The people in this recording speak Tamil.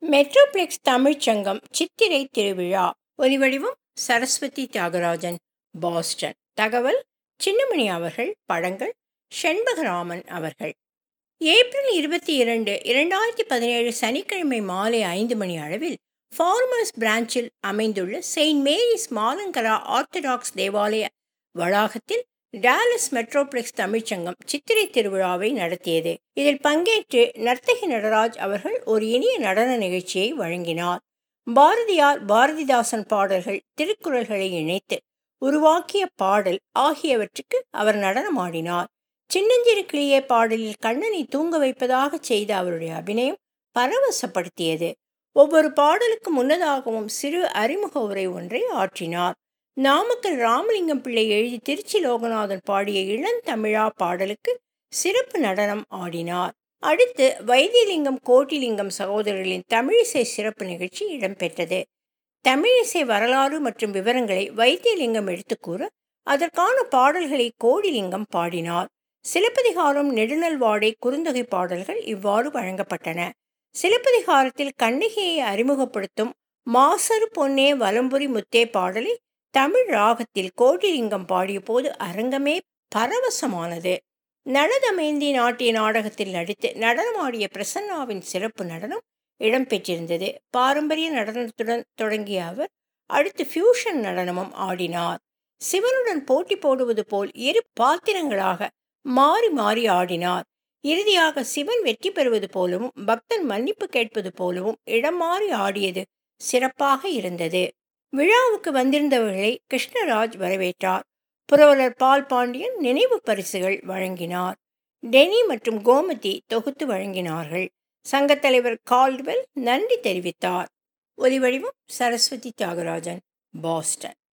மெட்ரோபிளெக்ஸ் தமிழ்ச்சங்கம் சித்திரை திருவிழா ஒலிவடிவம் சரஸ்வதி தியாகராஜன் பாஸ்டன் தகவல் சின்னமணி அவர்கள் படங்கள் செண்பகராமன் அவர்கள் ஏப்ரல் இருபத்தி இரண்டு இரண்டாயிரத்தி பதினேழு சனிக்கிழமை மாலை ஐந்து மணி அளவில் ஃபார்மர்ஸ் பிரான்ச்சில் அமைந்துள்ள செயின்ட் மேரிஸ் மாலங்கரா ஆர்த்தடாக்ஸ் தேவாலய வளாகத்தில் டாலஸ் மெட்ரோபிளெக்ஸ் தமிழ்ச்சங்கம் சித்திரை திருவிழாவை நடத்தியது இதில் பங்கேற்று நர்த்தகி நடராஜ் அவர்கள் ஒரு இனிய நடன நிகழ்ச்சியை வழங்கினார் பாரதியார் பாரதிதாசன் பாடல்கள் திருக்குறள்களை இணைத்து உருவாக்கிய பாடல் ஆகியவற்றுக்கு அவர் நடனமாடினார் சின்னஞ்சிறு கிளியே பாடலில் கண்ணனை தூங்க வைப்பதாக செய்த அவருடைய அபிநயம் பரவசப்படுத்தியது ஒவ்வொரு பாடலுக்கு முன்னதாகவும் சிறு அறிமுக உரை ஒன்றை ஆற்றினார் நாமக்கல் ராமலிங்கம் பிள்ளை எழுதி திருச்சி லோகநாதன் பாடிய இளந்தமிழா பாடலுக்கு சிறப்பு நடனம் ஆடினார் அடுத்து வைத்தியலிங்கம் கோட்டிலிங்கம் சகோதரர்களின் தமிழிசை சிறப்பு நிகழ்ச்சி இடம்பெற்றது தமிழிசை வரலாறு மற்றும் விவரங்களை வைத்தியலிங்கம் எடுத்துக்கூற அதற்கான பாடல்களை கோடிலிங்கம் பாடினார் சிலப்பதிகாரம் நெடுநல் வாடை குறுந்தொகை பாடல்கள் இவ்வாறு வழங்கப்பட்டன சிலப்பதிகாரத்தில் கண்ணகியை அறிமுகப்படுத்தும் மாசரு பொன்னே வலம்புரி முத்தே பாடலை தமிழ் ராகத்தில் கோடிலிங்கம் பாடிய போது அரங்கமே பரவசமானது நலதமேந்தி நாட்டிய நாடகத்தில் நடித்து நடனமாடிய பிரசன்னாவின் சிறப்பு நடனம் இடம்பெற்றிருந்தது பாரம்பரிய நடனத்துடன் தொடங்கிய அவர் அடுத்து ஃபியூஷன் நடனமும் ஆடினார் சிவனுடன் போட்டி போடுவது போல் இரு பாத்திரங்களாக மாறி மாறி ஆடினார் இறுதியாக சிவன் வெற்றி பெறுவது போலவும் பக்தன் மன்னிப்பு கேட்பது போலவும் இடம் மாறி ஆடியது சிறப்பாக இருந்தது விழாவுக்கு வந்திருந்தவர்களை கிருஷ்ணராஜ் வரவேற்றார் புரவலர் பால் பாண்டியன் நினைவு பரிசுகள் வழங்கினார் டெனி மற்றும் கோமதி தொகுத்து வழங்கினார்கள் சங்கத்தலைவர் கால்ட்வெல் நன்றி தெரிவித்தார் ஒலிவடிவம் சரஸ்வதி தியாகராஜன் பாஸ்டன்